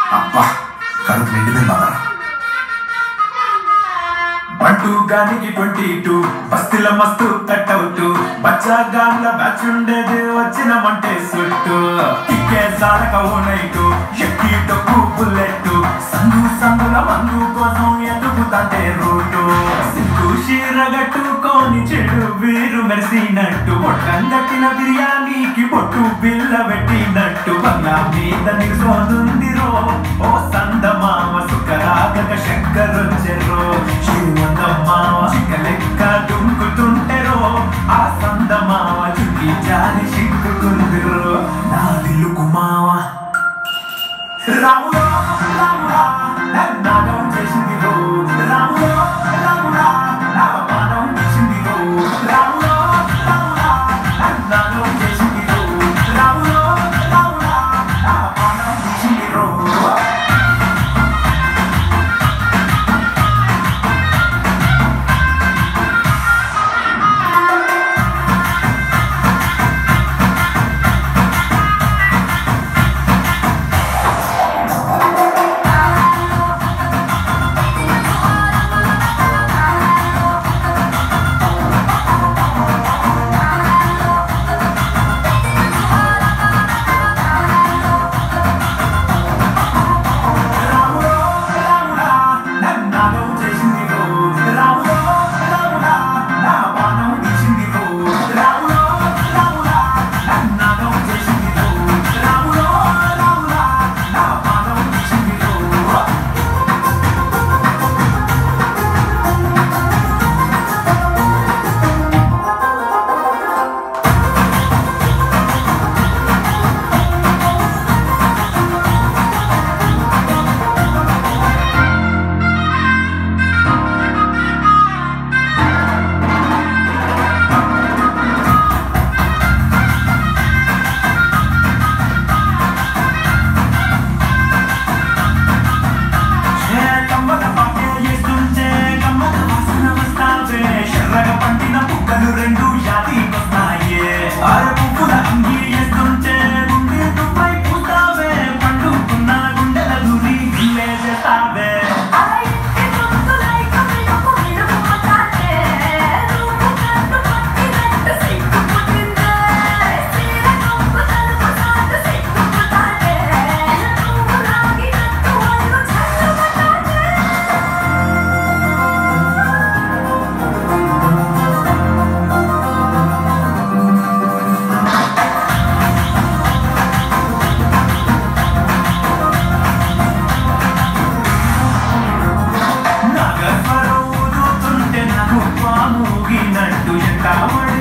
అబ్బా కడుపు నిండిపోయింది బాగా బంటూ గానికి ట్వంటీ టూ బస్తీల మస్తు కట్అవుట్ బచ్చా గాన్ల బ్యాచ్ ఉండేది వచ్చినమంటే సుట్టు కిక్కే సారక ఓ నైటు ఎక్కి డొక్కు బుల్లెట్ సందు సందుల మందు కోసం ఎదుగుతాంటే రూటు సిగ్గు షీరగట్టుకొని చెడు వీరు మెరిసినట్టు పొట్టం కట్టిన బిర్యానీకి పొట్టు బిల్ల పెట్టినట్టు బంగా మీద నిలుసోనుంది రో ఓ సందమామ సుఖరాగక శంకరొచ్చెరో శ్రీమందమామ చిక్క లెక్క దుంకుతుంటెరో ఆ సందమామ చుట్టి జారి సిక్కుకుందిరో నా దిల్లుకు మావ రాములో రాముడా నాగం చేసింది రో రాములో రాముడా నా మానం చేసింది రో రాములో రాముడా నాగం చేసింది రో రాములో రాముడా నా మానం చేసింది రో రాములో రాముడా నన్నాగం చేసింది రో రాములో రాముడా నా బాణం తీసింది రో రాములో రాముడా నన్నాగం చేసింది రో రాములో రాముడా నా బాణం తీసింది రో ఏ కమ్మల పాకే చేస్తుంటే కమ్మల వాసన వస్తావే ఎర్రగా పండిన పుక్కలు రెండు యాదికొస్తాయే అరే పువ్వుల అంగి వేస్తుంటే గుండె దుబ్బై పూస్తావే పండుకున్న గుండెల దూరి గిల్లే చేస్తావే నగస్వరం ఊదుతుంటే నాకు పాముగినట్టు ఎంటావడి